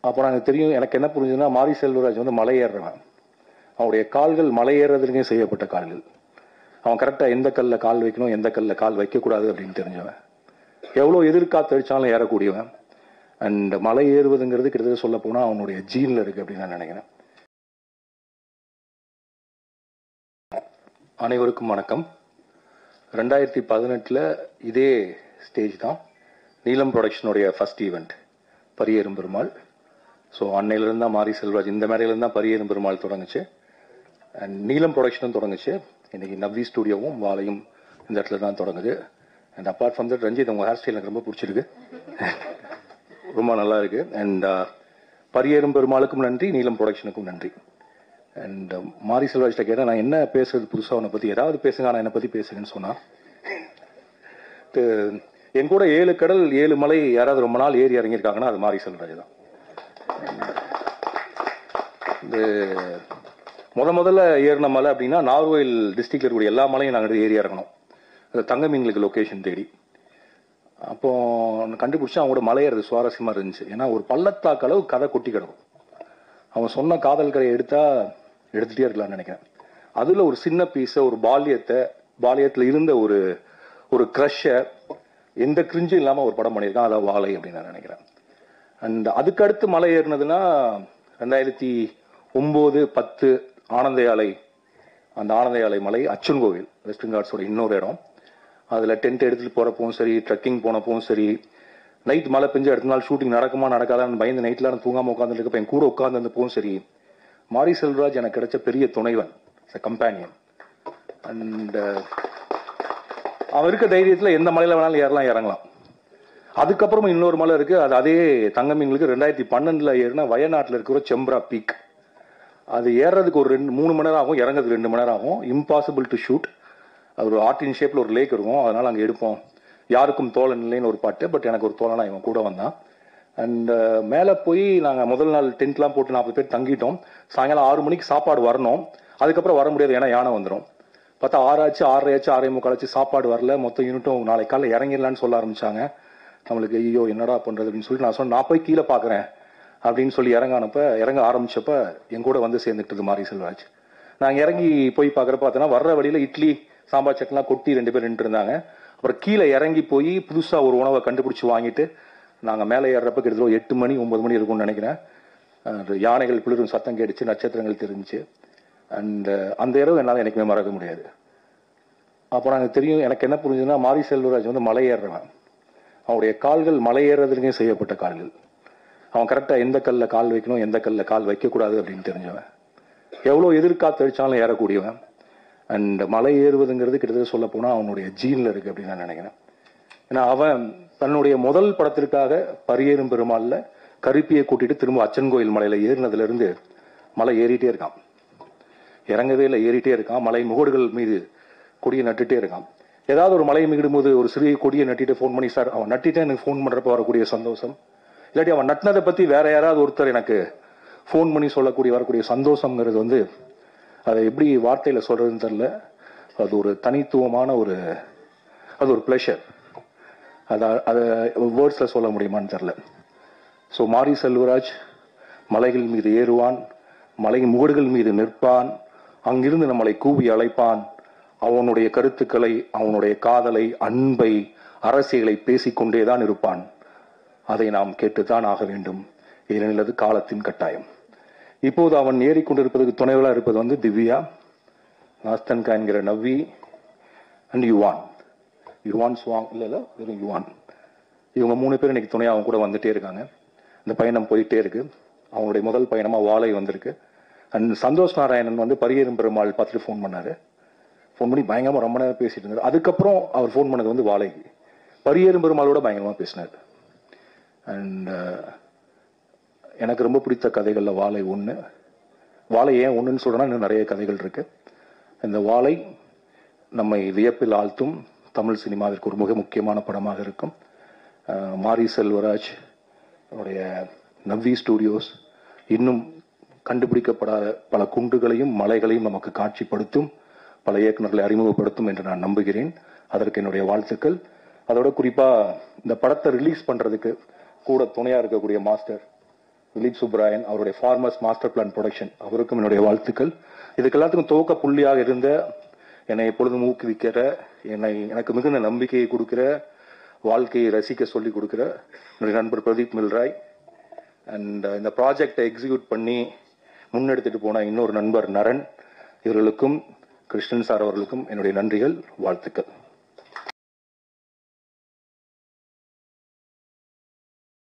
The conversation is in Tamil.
அப்புறம் எனக்கு தெரியும் எனக்கு என்ன புரிஞ்சதுன்னா மாரி செல்வராஜ் வந்து மலை ஏறுறவன் அவனுடைய கால்கள் மலை ஏறுறதுலேயும் செய்யப்பட்ட கால்கள் அவன் கரெக்டாக எந்த கல்ல கால் வைக்கணும் எந்த கல்ல கால் வைக்கக்கூடாது அப்படின்னு தெரிஞ்சவன் எவ்வளோ எதிர்காத்து அடிச்சாலும் ஏறக்கூடியவன் அண்ட் மலை ஏறுவதுங்கிறது கிட்டத்தட்ட சொல்ல போனால் அவனுடைய ஜீனில் இருக்கு அப்படின்னு நான் நினைக்கிறேன் அனைவருக்கும் வணக்கம் ரெண்டாயிரத்தி பதினெட்டில் இதே ஸ்டேஜ் தான் நீலம் ப்ரொடக்ஷனுடைய first event Pariyerum Perumal so அன்னையிலேருந்து தான் மாரி செல்வராஜ் இந்த மேடையிலேருந்து தான் பரியேறும் பெருமாள் தொடங்குச்சு அண்ட் நீலம் ப்ரொடக்ஷனும் தொடங்குச்சு இன்னைக்கு நவ்வி ஸ்டுடியோவும் வாழையும் இந்த இடத்துல தான் தொடங்குது and apart from that Ranjith உங்கள் ஹேர் ஸ்டைல் எனக்கு ரொம்ப பிடிச்சிருக்கு ரொம்ப நல்லா இருக்கு அண்ட் பரியேறும் பெருமாளுக்கும் நன்றி நீலம் ப்ரொடக்ஷனுக்கும் நன்றி அண்ட் மாரி செல்வராஜ்ட்ட கேட்டேன் நான் என்ன பேசுறது புதுசாக உன்னை பற்றி ஏதாவது பேசுங்க நான் என்னை பற்றி பேசுங்கன்னு சொன்னான் து- என் கூட ஏழு கடல் ஏழு மலை யாராவது ரொம்ப நாள் ஏறி இறங்கியிருக்காங்கன்னா அது மாரி செல்வராஜ் தான் இந்த முத முதல்ல ஏறின மலை அப்படின்னா நார்வேல் டிஸ்ட்ரிக்ட்ல இருக்கக்கூடிய எல்லா மலையும் நாங்கள் ஏறி இறங்கணும் அது தங்க மீன்களுக்கு லொக்கேஷன் தேடி அப்போ கண்டுபிடிச்சா அவங்களோட மலை ஏறது சுவாரஸ்யமா இருந்துச்சு ஏன்னா ஒரு பள்ளத்தாக்கு அளவு கதை கொட்டி கிடக்கும் அவன் சொன்ன காதல் கதையை எடுத்தா எடுத்துட்டே இருக்கலாம்னு நினைக்கிறேன் அதுல ஒரு சின்ன பீஸ ஒரு பால்யத்தை பால்யத்துல இருந்த ஒரு ஒரு க்ரஷ்ஷை எந்த கிரிஞ்சும் இல்லாம ஒரு படம் பண்ணியிருக்கான் அதான் வாழை அப்படின்னு நான் நினைக்கிறேன் அண்ட் அதுக்கு அடுத்து மலை ஏறினதுன்னா ரெண்டாயிரத்தி ஒன்பது பத்து ஆனந்த யாலை அந்த ஆனந்த யாலை மலை அச்சன் கோவில் வெஸ்டர்ன் காட்ஸோட இன்னொரு இடம் அதில் டென்ட் எடுத்துட்டு போறப்பவும் சரி ட்ரெக்கிங் போனப்பவும் சரி நைட் மழை பெஞ்சு அடுத்த நாள் ஷூட்டிங் நடக்குமா நடக்காதான்னு பயந்து நைட்ல நான் தூங்காம உட்காந்துருக்கப்ப என் கூட உட்காந்துருந்தப்பவும் சரி மாரி செல்வராஜ் எனக்கு கிடைச்ச பெரிய துணைவன் கம்பேனியன் அண்ட் அவன் இருக்க தைரியத்துல எந்த மலையில வேணாலும் ஏறலாம் இறங்கலாம் அதுக்கப்புறமா இன்னொரு மலை இருக்கு அது அதே தங்கமீன்களுக்கு ரெண்டாயிரத்தி பன்னெண்டுல ஏறின வயநாட்டில் இருக்கிற செம்ப்ரா பீக் அது ஏறுறதுக்கு ஒரு ரெண்டு மூணு மணி நேரம் ஆகும் இறங்குறதுக்கு ரெண்டு மணி நேரம் ஆகும் இம்பாசிபிள் டு ஷூட் அது ஒரு ஆர்டின் ஷேப்ல ஒரு லேக் இருக்கும் அதனால அங்க எடுப்போம் யாருக்கும் தோழன் இல்லைன்னு ஒரு பாட்டு பட் எனக்கு ஒரு தோழனா இவன் கூட வந்தான் அண்ட் மேலே போய் நாங்கள் முதல் நாள் டென்ட்லாம் போட்டு நாற்பது பேர் தங்கிட்டோம் சாயங்காலம் ஆறு மணிக்கு சாப்பாடு வரணும் அதுக்கப்புறம் வர முடியாது ஏன்னா யானை வந்துடும் பார்த்தா ஆறாச்சு ஆறரையாச்சு ஆறே முக்காலாச்சு சாப்பாடு வரல மொத்த யூனிட்டும் நாளை காலைல இறங்கிடலான்னு சொல்ல ஆரம்பிச்சாங்க நம்மளுக்கு ஐயோ என்னடா பண்றது அப்படின்னு சொல்லிட்டு நான் சொன்னேன் நான் போய் கீழே பார்க்குறேன் அப்படின்னு சொல்லி இறங்கானப்ப இறங்க ஆரம்பிச்சப்ப என் கூட வந்து சேர்ந்துட்டது மாரி செல்வராஜ் நாங்க இறங்கி போய் பார்க்குறப்ப பார்த்தோன்னா வர்ற வழியில இட்லி சாம்பார் சட்லாம் கொட்டி ரெண்டு பேர் நின்று இருந்தாங்க அப்புறம் கீழே இறங்கி போய் புதுசா ஒரு உணவை கண்டுபிடிச்சு வாங்கிட்டு நாங்க மேலே ஏறுறப்ப கிட்டத்தட்ட ஒரு எட்டு மணி ஒன்பது மணி இருக்கும்னு நினைக்கிறேன் அஹ் யானைகள் குளிரும் சத்தம் கேட்டுச்சு நட்சத்திரங்கள் தெரிஞ்சுச்சு அண்ட் அந்த இரவு என்னால் எனக்குமே மறக்க முடியாது அப்புறம் எனக்கு தெரியும் எனக்கு என்ன புரிஞ்சதுன்னா மாரி செல்வராஜ் வந்து மலை ஏறுறவன் அவனுடைய கால்கள் மலை ஏறுறதுலேயும் செய்யப்பட்ட கால்கள் அவன் கரெக்டா எந்த கல்ல கால் வைக்கணும் எந்த கல்ல கால் வைக்கக்கூடாது அப்படின்னு தெரிஞ்சவன் எவ்வளோ எதிர்காத்து அடிச்சாலும் ஏறக்கூடியவன் அண்ட் மலை ஏறுவதுங்கிறது கிட்டத்தட்ட சொல்ல போனா அவனுடைய ஜீன்ல இருக்கு அப்படின்னு நான் நினைக்கிறேன் ஏன்னா அவன் தன்னுடைய முதல் படத்திற்காக பரியேறும் பெருமாள்ல கருப்பியை கூட்டிட்டு திரும்ப அச்சன் கோயில் மலையில ஏறினதுல இருந்து மலை ஏறிட்டே இருக்கான் இறங்கவே இல்லை ஏறிட்டே இருக்கான் மலை முகடுகள் மீது கொடியை நட்டுட்டே இருக்கான் ஏதாவது ஒரு மலையை மிகிடும் போது ஒரு சிறிய கொடியை நட்டிட்டு ஃபோன் பண்ணி சார் அவன் நட்டிட்டே எனக்கு ஃபோன் பண்றப்ப வரக்கூடிய சந்தோஷம் இல்லாட்டி அவன் நட்டினதை பத்தி வேற யாராவது ஒருத்தர் எனக்கு ஃபோன் பண்ணி சொல்லக்கூடிய வரக்கூடிய சந்தோஷம்ங்கிறது வந்து அதை எப்படி வார்த்தையில சொல்றதுன்னு தெரியல அது ஒரு தனித்துவமான ஒரு அது ஒரு ப்ளஷர் அதை அதை வேர்ட்ஸ்ல சொல்ல முடியுமான்னு தெரியல ஸோ மாரி செல்வராஜ் மலைகள் மீது ஏறுவான் மலை முகடுகள் மீது நிற்பான் அங்கிருந்து நம்மளை கூவி அழைப்பான் அவனுடைய கருத்துக்களை அவனுடைய காதலை அன்பை அரசியலை பேசிக்கொண்டே தான் இருப்பான் அதை நாம் கேட்டுத்தான் ஆக வேண்டும் ஏனெனில் அது காலத்தின் கட்டாயம் இப்போது அவன் ஏறிக்கொண்டிருப்பதற்கு துணைவலா இருப்பது வந்து திவ்யா நாஸ்தன்கா என்கிற நவ்வி அண்ட் யுவான் யுவான் சுவாங் இல்ல இல்ல வெறும் யுவான் இவங்க மூணு பேர் இன்னைக்கு துணையா அவங்க கூட வந்துட்டே இருக்காங்க இந்த பயணம் போயிட்டே இருக்கு அவங்களுடைய முதல் பயணமா வாழை வந்திருக்கு அண்ட் சந்தோஷ் நாராயணன் வந்து பரியேறும் பெருமாள் பார்த்துட்டு ஃபோன் பண்ணாரு ஃபோன் பண்ணி பயங்கரமா ரொம்ப நேரம் பேசிட்டு இருந்தாரு அதுக்கப்புறம் அவர் ஃபோன் பண்ணது வந்து வாழைக்கு பரியேறும் பெருமாளோட பயங்கரமா பேசினார் அண்ட் எனக்கு ரொம்ப பிடித்த கதைகள்ல வாழை ஒன்று வாழை ஏன் ஒன்றுன்னு சொல்றேன்னா இன்னும் நிறைய கதைகள் இருக்கு இந்த வாழை நம்மை வியப்பில் ஆழ்த்தும் தமிழ் சினிமாவிற்கு ஒரு மிக முக்கியமான படமாக இருக்கும் அஹ் மாரி செல்வராஜ் அவருடைய நவ்வி ஸ்டூடியோஸ் இன்னும் கண்டுபிடிக்கப்படாத பல குண்டுகளையும் மலைகளையும் நமக்கு காட்சிப்படுத்தும் பல இயக்குநர்களை அறிமுகப்படுத்தும் என்று நான் நம்புகிறேன் அதற்கு என்னுடைய வாழ்த்துக்கள் அதோட குறிப்பா இந்த படத்தை ரிலீஸ் பண்றதுக்கு கூட துணையா இருக்கக்கூடிய மாஸ்டர் திலீப் சுப்ராயன் அவருடைய ஃபார்மர்ஸ் மாஸ்டர் பிளான் ப்ரொடக்ஷன் அவருக்கும் என்னுடைய வாழ்த்துக்கள் இதுக்கு எல்லாத்துக்கும் துவக்க புள்ளியாக இருந்த என்னை எப்பொழுதும் ஊக்குவிக்கிற என்னை எனக்கு மிகுந்த நம்பிக்கையை கொடுக்கிற வாழ்க்கையை ரசிக்க சொல்லி கொடுக்கிற என்னுடைய நண்பர் பிரதீப் மில்ராய் அண்ட் இந்த ப்ராஜெக்டை எக்ஸிக்யூட் பண்ணி முன்னெடுத்துட்டு போன இன்னொரு நண்பர் நரன் இவர்களுக்கும் கிருஷ்ணன் சார் அவர்களுக்கும் என்னுடைய நன்றிகள் வாழ்த்துக்கள்